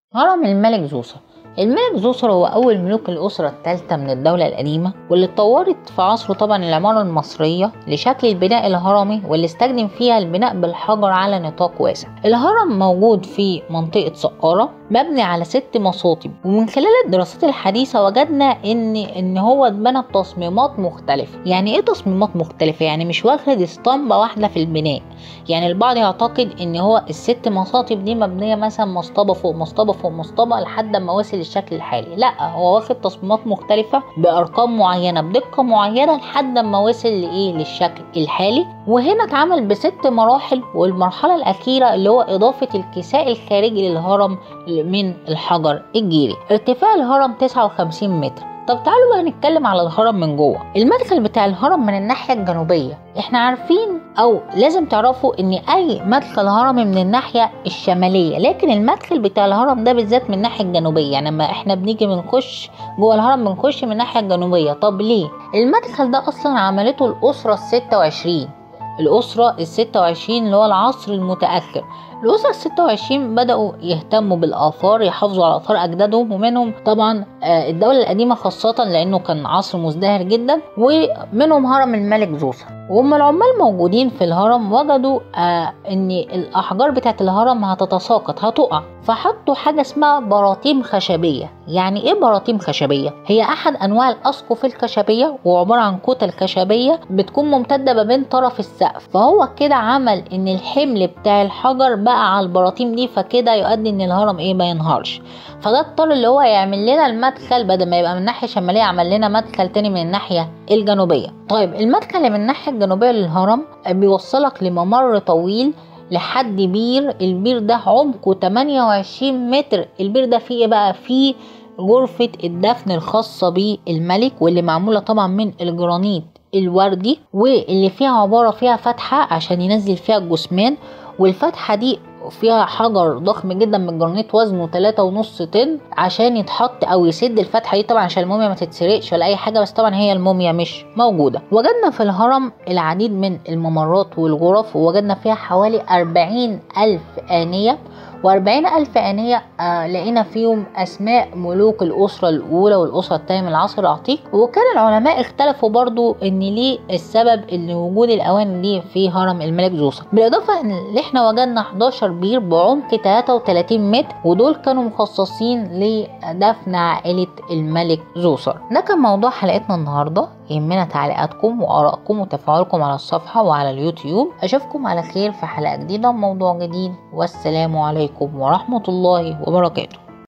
هرم الملك زوسر الملك زوسر هو أول ملوك الأسرة الثالثة من الدولة القديمة واللي اتطورت في عصره طبعا العمارة المصرية لشكل البناء الهرمي واللي استخدم فيها البناء بالحجر على نطاق واسع الهرم موجود في منطقة سقارة مبني على ست مصاطب ومن خلال الدراسات الحديثة وجدنا إن إن هو اتبنى بتصميمات مختلفة يعني إيه تصميمات مختلفة يعني مش واخد اسطمبة واحدة في البناء يعني البعض يعتقد إن هو الست مصاطب دي مبنية مثلا مصطبة فوق مصطبة فوق مصطبة لحد ما وصل للشكل الحالي لا هو واخد تصميمات مختلفة بأرقام معينة بدقة معينة لحد ما وصل لإيه للشكل الحالي وهنا اتعمل بست مراحل والمرحلة الأخيرة اللي هو إضافة الكساء الخارجي للهرم من الحجر الجيري ارتفاع الهرم 59 متر طب تعالوا بقى نتكلم على الهرم من جوه المدخل بتاع الهرم من الناحيه الجنوبيه احنا عارفين او لازم تعرفوا ان اي مدخل هرمي من الناحيه الشماليه لكن المدخل بتاع الهرم ده بالذات من الناحيه الجنوبيه يعني لما احنا بنيجي بنخش جوه الهرم بنخش من الناحيه الجنوبيه طب ليه المدخل ده اصلا عملته الاسره ال 26 الأسرة ال 26 اللي هو العصر المتأخر الأسرة الستة وعشرين بدأوا يهتموا بالآثار يحافظوا على آثار أجدادهم ومنهم طبعا الدولة القديمة خاصة لأنه كان عصر مزدهر جدا ومنهم هرم الملك زوسر وهم العمال موجودين في الهرم وجدوا آه ان الاحجار بتاعت الهرم هتتساقط هتقع فحطوا حاجه اسمها براطيم خشبيه يعني ايه براطيم خشبيه هي احد انواع الاسقف الخشبيه وعباره عن كتل خشبيه بتكون ممتده ما بين طرف السقف فهو كده عمل ان الحمل بتاع الحجر بقى على البراطيم دي فكده يؤدي ان الهرم ايه ما ينهارش فده اضطر اللي هو يعمل لنا المدخل بدل ما يبقى من الناحيه الشماليه عمل لنا مدخل تاني من الناحيه الجنوبيه طيب المدخل اللي من الناحيه الجنوبيه للهرم بيوصلك لممر طويل لحد بير البير ده عمقه 28 متر البير ده فيه بقى فيه غرفة الدفن الخاصة بالملك واللي معمولة طبعا من الجرانيت الوردي واللي فيها عبارة فيها فتحة عشان ينزل فيها الجثمان والفتحة دي فيها حجر ضخم جدا من الجرانيت وزنه تلاتة ونص طن عشان يتحط او يسد الفتحه دي طبعا عشان الموميا ما تتسرقش ولا اي حاجه بس طبعا هي الموميا مش موجوده وجدنا في الهرم العديد من الممرات والغرف ووجدنا فيها حوالي أربعين ألف آنية وأربعين ألف آنية آه لقينا فيهم أسماء ملوك الأسرة الأولى والأسرة الثانية من العصر العتيق وكان العلماء اختلفوا برضو إن ليه السبب إن وجود الأواني دي في هرم الملك زوسر بالإضافة إن إحنا وجدنا 11 بير بعمق 33 متر ودول كانوا مخصصين لدفن عائلة الملك زوسر ده كان موضوع حلقتنا النهاردة يهمنا تعليقاتكم وآرائكم وتفاعلكم على الصفحة وعلى اليوتيوب أشوفكم على خير في حلقة جديدة وموضوع جديد والسلام عليكم ورحمة الله وبركاته